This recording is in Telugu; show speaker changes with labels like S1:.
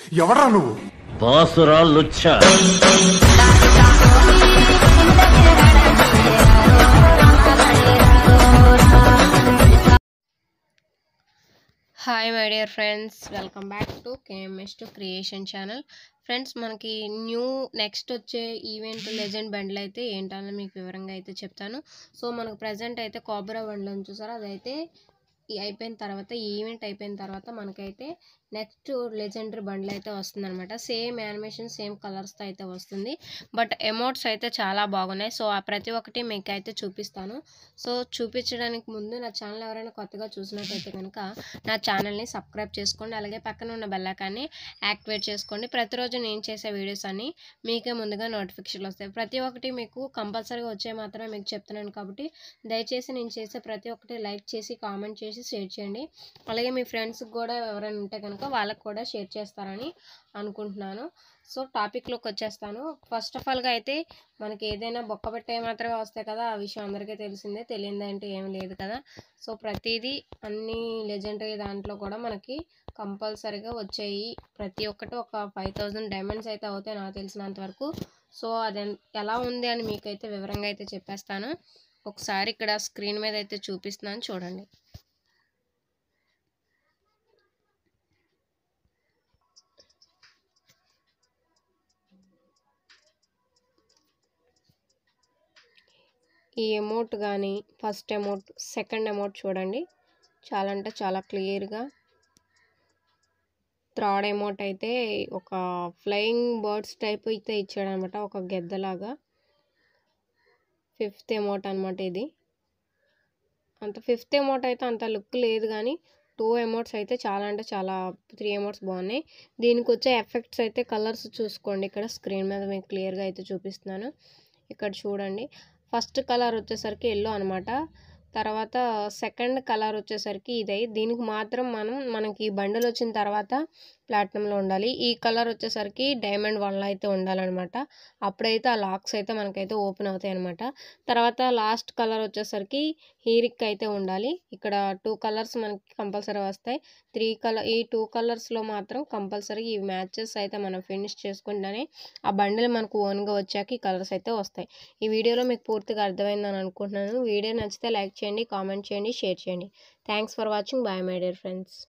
S1: ఎవడ్రా నువ్వు
S2: బాసురా లుచ్చా
S3: hi my dear friends welcome back to KMS two creation channel friends మనకి న్యూ నెక్స్ట్ వచ్చే ఈవెంట్ లెజెండ్ బండ్లు అయితే ఏంటని మీకు వివరంగా అయితే చెప్తాను సో మనకు ప్రజెంట్ అయితే కోబ్రా బండ్లు అని చూసారా అదైతే ఈ అయిపోయిన తర్వాత ఈ ఈవెంట్ అయిపోయిన తర్వాత మనకైతే నెక్స్ట్ లెజెండరీ బండ్లు అయితే వస్తుంది అనమాట సేమ్ యానిమేషన్ సేమ్ కలర్స్తో అయితే వస్తుంది బట్ ఎమౌంట్స్ అయితే చాలా బాగున్నాయి సో ఆ ప్రతి ఒక్కటి మీకు అయితే చూపిస్తాను సో చూపించడానికి ముందు నా ఛానల్ ఎవరైనా కొత్తగా చూసినట్టయితే కనుక నా ఛానల్ని సబ్స్క్రైబ్ చేసుకోండి అలాగే పక్కన ఉన్న బెల్లకాన్ని యాక్టివేట్ చేసుకోండి ప్రతిరోజు నేను చేసే వీడియోస్ అన్ని మీకే ముందుగా నోటిఫికేషన్లు వస్తాయి ప్రతి ఒక్కటి మీకు కంపల్సరీగా వచ్చే మాత్రమే మీకు చెప్తున్నాను కాబట్టి దయచేసి నేను చేసే ప్రతి ఒక్కటి లైక్ చేసి కామెంట్ చేసి షేర్ చేయండి అలాగే మీ ఫ్రెండ్స్కి కూడా ఎవరైనా ఉంటే కనుక వాళ్ళకి కూడా షేర్ చేస్తారని అనుకుంటున్నాను సో టాపిక్లోకి వచ్చేస్తాను ఫస్ట్ ఆఫ్ ఆల్గా అయితే మనకి ఏదైనా బొక్క పెట్టే మాత్రమే వస్తాయి కదా ఆ విషయం అందరికీ తెలిసిందే తెలియదంటే ఏం లేదు కదా సో ప్రతిదీ అన్ని లెజెండరీ దాంట్లో కూడా మనకి కంపల్సరీగా వచ్చాయి ప్రతి ఒక్కటి ఒక ఫైవ్ థౌజండ్ డైమండ్స్ అయితే అవుతాయి నాకు తెలిసినంత వరకు సో అది ఎలా ఉంది అని మీకైతే వివరంగా అయితే చెప్పేస్తాను ఒకసారి ఇక్కడ స్క్రీన్ మీద అయితే చూపిస్తున్నాను చూడండి ఈ అమౌంట్ కానీ ఫస్ట్ అమౌంట్ సెకండ్ అమౌంట్ చూడండి చాలా అంటే చాలా క్లియర్గా థర్డ్ అమౌంట్ అయితే ఒక ఫ్లయింగ్ బర్డ్స్ టైప్ అయితే ఇచ్చాడనమాట ఒక గెద్దలాగా ఫిఫ్త్ అమౌంట్ అనమాట ఇది అంత ఫిఫ్త్ అమౌంట్ అయితే అంత లుక్ లేదు కానీ టూ అమౌంట్స్ అయితే చాలా అంటే చాలా త్రీ అమౌంట్స్ బాగున్నాయి దీనికి వచ్చే ఎఫెక్ట్స్ అయితే కలర్స్ చూసుకోండి ఇక్కడ స్క్రీన్ మీద మీకు క్లియర్గా అయితే చూపిస్తున్నాను ఇక్కడ చూడండి ఫస్ట్ కలర్ వచ్చేసరికి ఎల్లో అనమాట తర్వాత సెకండ్ కలర్ వచ్చేసరికి ఇదే దీనికి మాత్రం మనం మనకి ఈ బండిల్ వచ్చిన తర్వాత ప్లాటినంలో ఉండాలి ఈ కలర్ వచ్చేసరికి డైమండ్ వన్లో అయితే ఉండాలన్నమాట అప్పుడైతే ఆ లాక్స్ అయితే మనకైతే ఓపెన్ అవుతాయి అనమాట తర్వాత లాస్ట్ కలర్ వచ్చేసరికి హీరిక్ అయితే ఉండాలి ఇక్కడ టూ కలర్స్ మనకి కంపల్సరీ వస్తాయి త్రీ కలర్ ఈ టూ కలర్స్లో మాత్రం కంపల్సరీ ఈ మ్యాచెస్ అయితే మనం ఫినిష్ చేసుకుంటేనే ఆ బండిల్ మనకు ఓన్గా వచ్చాక ఈ కలర్స్ అయితే వస్తాయి ఈ వీడియోలో మీకు పూర్తిగా అర్థమైందని అనుకుంటున్నాను వీడియో నచ్చితే లైక్ చేయండి కామెంట్ చేయండి షేర్ చేయండి thanks for watching bye my dear friends